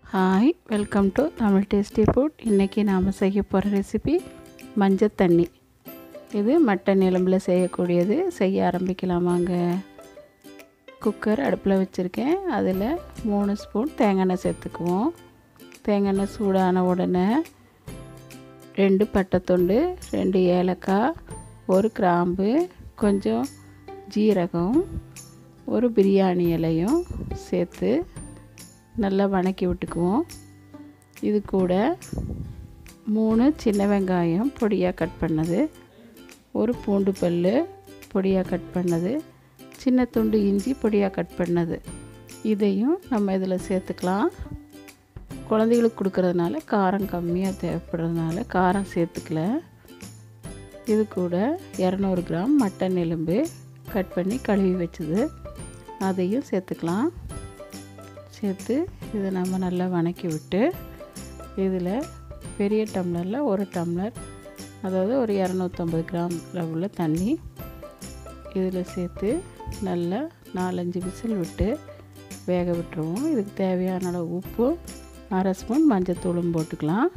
hi welcome to Tamil tasty food இன்றைக்கி நாம் செய்ய போகிற ரெசிபி மஞ்சள் தண்ணி இது மட்டன் எலும்பில் செய்யக்கூடியது செய்ய ஆரம்பிக்கலாமாங்க குக்கர் அடுப்பில் வச்சுருக்கேன் அதில் மூணு ஸ்பூன் தேங்காய் எண்ணெய் சேர்த்துக்குவோம் தேங்காய் எண்ணெய் சூடான உடனே ரெண்டு பட்டைத்துண்டு ரெண்டு ஏலக்காய் ஒரு கிராம்பு கொஞ்சம் ஜீரகம் ஒரு பிரியாணி இலையும் சேர்த்து நல்லா வணக்கி விட்டுக்குவோம் இது கூட மூணு சின்ன வெங்காயம் பொடியாக கட் பண்ணது ஒரு பூண்டு பல் பொடியாக கட் பண்ணது சின்ன துண்டு இஞ்சி பொடியாக கட் பண்ணது இதையும் நம்ம இதில் சேர்த்துக்கலாம் குழந்தைகளுக்கு கொடுக்கறதுனால காரம் கம்மியாக தேவைப்படுறதுனால காரம் சேர்த்துக்கல இது கூட இரநூறு கிராம் மட்டன் எலும்பு கட் பண்ணி கழுவி வச்சது அதையும் சேர்த்துக்கலாம் சேர்த்து இதை நம்ம நல்லா வணக்கி விட்டு இதில் பெரிய டம்ளரில் ஒரு டம்ளர் அதாவது ஒரு இரநூத்தம்பது கிராம் அளவில் தண்ணி இதில் சேர்த்து நல்லா நாலஞ்சு விசில் விட்டு வேக விட்டுருவோம் இதுக்கு தேவையான அளவு உப்பு அரை ஸ்பூன் மஞ்சத்தூளும் போட்டுக்கலாம்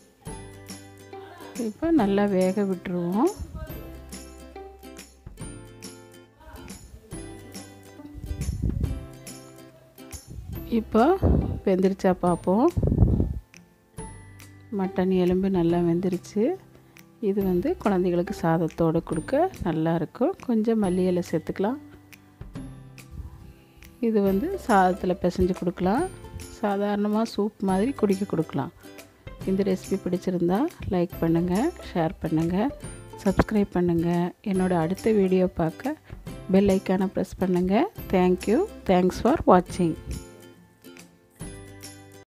இப்போ நல்லா வேக விட்டுருவோம் இப்போ வெந்துருச்சா பார்ப்போம் மட்டன் எலும்பு நல்லா வெந்துருச்சு இது வந்து குழந்தைகளுக்கு சாதத்தோடு கொடுக்க நல்லாயிருக்கும் கொஞ்சம் மல்லி இலை சேர்த்துக்கலாம் இது வந்து சாதத்தில் பிசைஞ்சு கொடுக்கலாம் சாதாரணமாக சூப் மாதிரி குடிக்க கொடுக்கலாம் இந்த ரெசிபி பிடிச்சிருந்தா லைக் பண்ணுங்கள் ஷேர் பண்ணுங்கள் சப்ஸ்கிரைப் பண்ணுங்கள் என்னோடய அடுத்த வீடியோ பார்க்க பெல் ஐக்கானை ப்ரெஸ் பண்ணுங்கள் தேங்க்யூ தேங்க்ஸ் ஃபார் வாட்சிங்